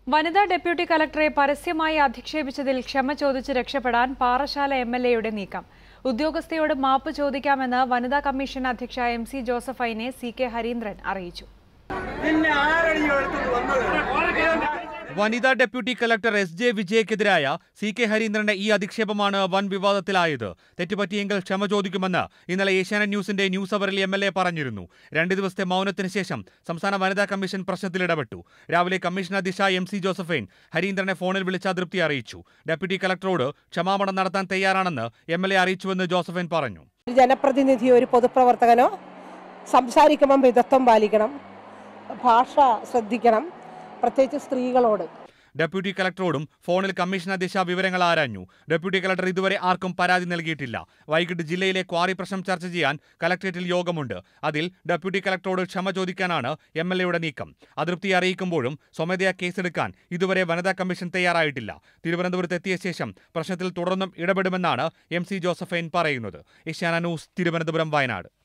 വനിതാ ഡെപ്യൂട്ടി കലക്ടറെ പരസ്യമായി അധിക്ഷേപിച്ചതിൽ ക്ഷമ ചോദിച്ച് രക്ഷപ്പെടാൻ പാറശാല എം എൽ എയുടെ നീക്കം ഉദ്യോഗസ്ഥയോട് മാപ്പ് ചോദിക്കാമെന്ന് വനിതാ കമ്മീഷൻ അധ്യക്ഷ എം സി ജോസഫൈനെ സി കെ ഹരീന്ദ്രൻ അറിയിച്ചു പിന്നെ ആരടി എടുത്തിട്ട് വന്നത് വനിതാ ഡെപ്യൂട്ടി കലക്ടർ എസ് ജെ വിജയക്കെതിരായ സി കെ ഹരീന്ദ്രന്റെ ഈ അധിക്ഷേപമാണ് വൻ വിവാദത്തിലായത് തെറ്റുപറ്റിയെങ്കിൽ ക്ഷമ ചോദിക്കുമെന്ന് ഇന്നലെ ഏഷ്യാനെറ്റ് ന്യൂസിന്റെ ന്യൂസ് അവറിൽ എം എൽ എ പറഞ്ഞിരുന്നു രണ്ട് ദിവസത്തെ മൗനത്തിന് ശേഷം സംസ്ഥാന വനിതാ കമ്മീഷൻ പ്രശ്നത്തിൽ ഇടപെട്ടു രാവിലെ കമ്മീഷൻ അധ്യക്ഷ എം സി ജോസഫൈൻ ഹരീന്ദ്രനെ ഫോണിൽ വിളിച്ച് അതൃപ്തി അറിയിച്ചു ഡെപ്യൂട്ടി കലക്ടറോട് ക്ഷമാപണം നടത്താൻ തയ്യാറാണെന്ന് എം എൽ എ അറിയിച്ചുവെന്ന് ജോസഫൈൻ പറഞ്ഞു ഒരു ജനപ്രതിനിധിയോ ഒരു പൊതുപ്രവർത്തകനോ സംസാരിക്കുമ്പം മിതത്വം പാലിക്കണം ഭാഷ ശ്രദ്ധിക്കണം പ്രത്യേകിച്ച് സ്ത്രീകളോട് ഡെപ്യൂട്ടി കലക്ടറോടും ഫോണിൽ കമ്മീഷൻ അധ്യക്ഷ വിവരങ്ങൾ ആരാഞ്ഞു ഡെപ്യൂട്ടി കലക്ടർ ഇതുവരെ ആർക്കും പരാതി നൽകിയിട്ടില്ല വൈകിട്ട് ജില്ലയിലെ ക്വാറി പ്രശ്നം ചർച്ച ചെയ്യാൻ കലക്ടറേറ്റിൽ യോഗമുണ്ട് അതിൽ ഡെപ്യൂട്ടി കലക്ടറോട് ക്ഷമ ചോദിക്കാനാണ് എം എൽ എയുടെ നീക്കം അതൃപ്തി അറിയിക്കുമ്പോഴും സ്വമേധയാ കേസെടുക്കാൻ ഇതുവരെ വനിതാ കമ്മീഷൻ തയ്യാറായിട്ടില്ല തിരുവനന്തപുരത്ത് എത്തിയ ശേഷം പ്രശ്നത്തിൽ തുടർന്നും ഇടപെടുമെന്നാണ് എം സി ജോസഫൈൻ പറയുന്നത് ഏഷ്യാന ന്യൂസ് തിരുവനന്തപുരം വയനാട്